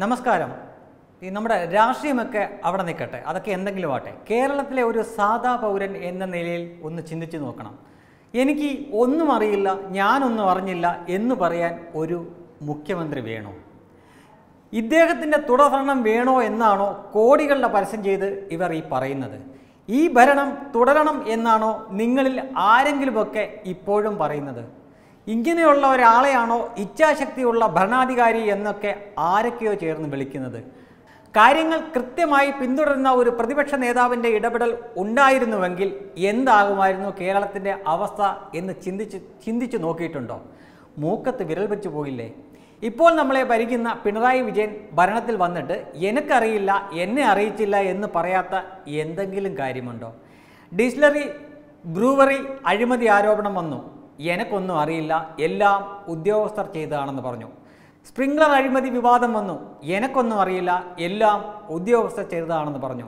നമസ്കാരം ഈ നമ്മുടെ രാഷ്ട്രീയമൊക്കെ അവിടെ നിൽക്കട്ടെ അതൊക്കെ എന്തെങ്കിലും ആട്ടെ കേരളത്തിലെ ഒരു സാധാ പൗരൻ എന്ന നിലയിൽ ഒന്ന് ചിന്തിച്ചു നോക്കണം എനിക്ക് ഒന്നും അറിയില്ല ഞാനൊന്നും അറിഞ്ഞില്ല എന്ന് പറയാൻ ഒരു മുഖ്യമന്ത്രി വേണോ ഇദ്ദേഹത്തിൻ്റെ തുടർഭരണം വേണോ എന്നാണോ കോടികളുടെ പരസ്യം ചെയ്ത് ഇവർ ഈ പറയുന്നത് ഈ ഭരണം തുടരണം എന്നാണോ നിങ്ങളിൽ ആരെങ്കിലുമൊക്കെ ഇപ്പോഴും പറയുന്നത് ഇങ്ങനെയുള്ള ഒരാളെയാണോ ഇച്ഛാശക്തിയുള്ള ഭരണാധികാരി എന്നൊക്കെ ആരൊക്കെയോ ചേർന്ന് വിളിക്കുന്നത് കാര്യങ്ങൾ കൃത്യമായി പിന്തുടരുന്ന ഒരു പ്രതിപക്ഷ നേതാവിൻ്റെ ഇടപെടൽ ഉണ്ടായിരുന്നുവെങ്കിൽ എന്താകുമായിരുന്നു കേരളത്തിൻ്റെ അവസ്ഥ എന്ന് ചിന്തിച്ച് ചിന്തിച്ചു നോക്കിയിട്ടുണ്ടോ മൂക്കത്ത് വിരൽ വെച്ച് പോയില്ലേ ഇപ്പോൾ നമ്മളെ ഭരിക്കുന്ന പിണറായി വിജയൻ ഭരണത്തിൽ വന്നിട്ട് എനിക്കറിയില്ല എന്നെ അറിയിച്ചില്ല എന്ന് പറയാത്ത എന്തെങ്കിലും കാര്യമുണ്ടോ ഡിസ്ലറി ബ്രൂവറി അഴിമതി ആരോപണം വന്നു എനക്കൊന്നും അറിയില്ല എല്ലാം ഉദ്യോഗസ്ഥർ ചെയ്തതാണെന്ന് പറഞ്ഞു സ്പ്രിംഗ്ലർ അഴിമതി വിവാദം വന്നു എനക്കൊന്നും അറിയില്ല എല്ലാം ഉദ്യോഗസ്ഥർ ചെയ്തതാണെന്ന് പറഞ്ഞു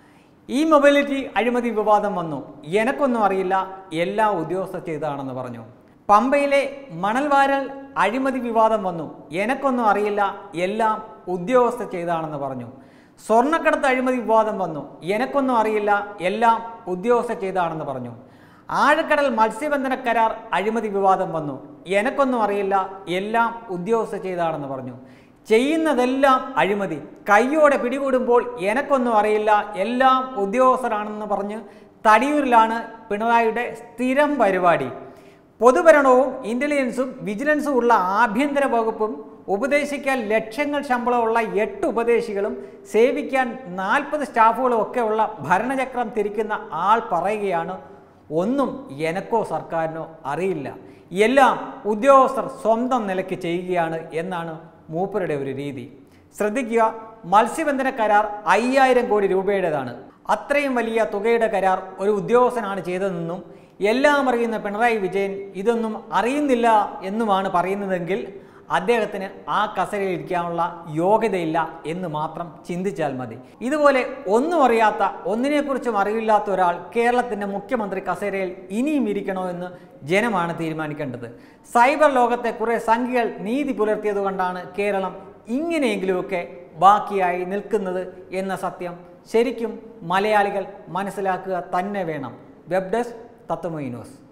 ഈ മൊബിലിറ്റി അഴിമതി വിവാദം വന്നു എനക്കൊന്നും അറിയില്ല എല്ലാ ഉദ്യോഗസ്ഥർ ചെയ്തതാണെന്ന് പറഞ്ഞു പമ്പയിലെ മണൽവാരൽ അഴിമതി വിവാദം വന്നു എനക്കൊന്നും അറിയില്ല എല്ലാം ഉദ്യോഗസ്ഥർ ചെയ്തതാണെന്ന് പറഞ്ഞു സ്വർണ്ണക്കടത്ത് അഴിമതി വിവാദം വന്നു എനക്കൊന്നും അറിയില്ല എല്ലാം ഉദ്യോഗസ്ഥർ ചെയ്തതാണെന്ന് പറഞ്ഞു ആഴക്കടൽ മത്സ്യബന്ധന കരാർ അഴിമതി വിവാദം വന്നു എനക്കൊന്നും അറിയില്ല എല്ലാം ഉദ്യോഗസ്ഥർ ചെയ്തതാണെന്ന് പറഞ്ഞു ചെയ്യുന്നതെല്ലാം അഴിമതി കയ്യോടെ പിടികൂടുമ്പോൾ എനക്കൊന്നും അറിയില്ല എല്ലാം ഉദ്യോഗസ്ഥരാണെന്ന് പറഞ്ഞ് തടിയൂരിലാണ് പിണറായിയുടെ സ്ഥിരം പരിപാടി പൊതുഭരണവും ഇന്റലിജൻസും വിജിലൻസും ഉള്ള ആഭ്യന്തര വകുപ്പും ഉപദേശിക്കാൻ ലക്ഷങ്ങൾ ശമ്പളമുള്ള എട്ട് ഉപദേശികളും സേവിക്കാൻ നാൽപ്പത് സ്റ്റാഫുകളും ഒക്കെ ഉള്ള ഭരണചക്രം തിരിക്കുന്ന ആൾ പറയുകയാണ് ഒന്നും എനക്കോ സർക്കാരിനോ അറിയില്ല എല്ലാം ഉദ്യോഗസ്ഥർ സ്വന്തം നിലയ്ക്ക് ചെയ്യുകയാണ് എന്നാണ് മൂപ്പരുടെ ഒരു രീതി ശ്രദ്ധിക്കുക മത്സ്യബന്ധന കരാർ അയ്യായിരം കോടി രൂപയുടേതാണ് അത്രയും വലിയ തുകയുടെ കരാർ ഒരു ഉദ്യോഗസ്ഥനാണ് ചെയ്തതെന്നും എല്ലാം അറിയുന്ന പിണറായി വിജയൻ ഇതൊന്നും അറിയുന്നില്ല എന്നുമാണ് പറയുന്നതെങ്കിൽ അദ്ദേഹത്തിന് ആ കസരയിൽ ഇരിക്കാനുള്ള യോഗ്യതയില്ല എന്ന് മാത്രം ചിന്തിച്ചാൽ മതി ഇതുപോലെ ഒന്നും അറിയാത്ത ഒന്നിനെക്കുറിച്ചും അറിവില്ലാത്ത ഒരാൾ കേരളത്തിൻ്റെ മുഖ്യമന്ത്രി കസേരയിൽ ഇനിയും ഇരിക്കണോ എന്ന് ജനമാണ് തീരുമാനിക്കേണ്ടത് സൈബർ ലോകത്തെ കുറേ സംഖ്യകൾ നീതി പുലർത്തിയതുകൊണ്ടാണ് കേരളം ഇങ്ങനെയെങ്കിലുമൊക്കെ ബാക്കിയായി നിൽക്കുന്നത് എന്ന സത്യം ശരിക്കും മലയാളികൾ മനസ്സിലാക്കുക തന്നെ വേണം വെബ് ഡെസ്ക് തത്വമൈ ന്യൂസ്